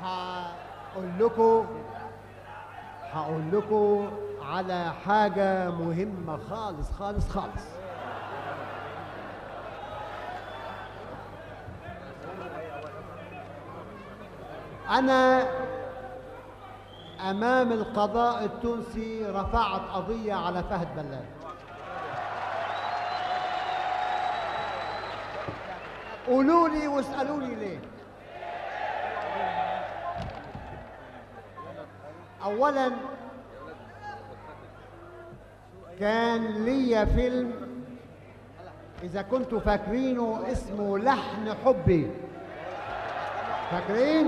هقول لكم هقول لكم على حاجة مهمة خالص خالص خالص أنا أمام القضاء التونسي رفعت قضية على فهد بلال قولوا لي واسألوني ليه أولا كان ليا فيلم إذا كنتوا فاكرينه اسمه لحن حبي فاكرين؟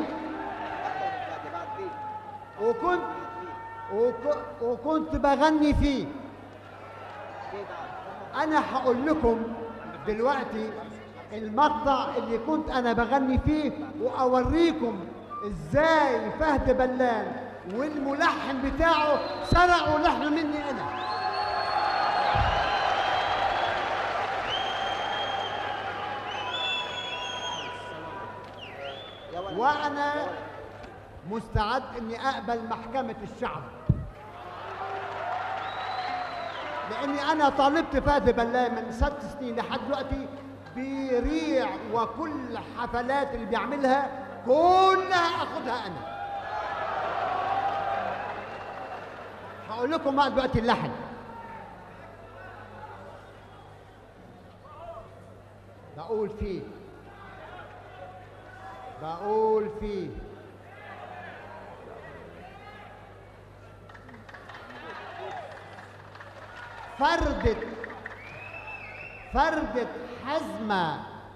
وكنت وك- وكنت بغني فيه انا هقول لكم دلوقتي المقطع اللي كنت انا بغني فيه واوريكم ازاي فهد بلان والملحن بتاعه سرقوا لحن مني انا وانا مستعد اني اقبل محكمه الشعب لاني انا طالبت فهد بلال من ست سنين لحد دلوقتي بيريع وكل حفلات اللي بيعملها كلها اخدها انا هقول لكم بقى دلوقتي اللحن بقول فيه بقول فيه فردة فردة حزمة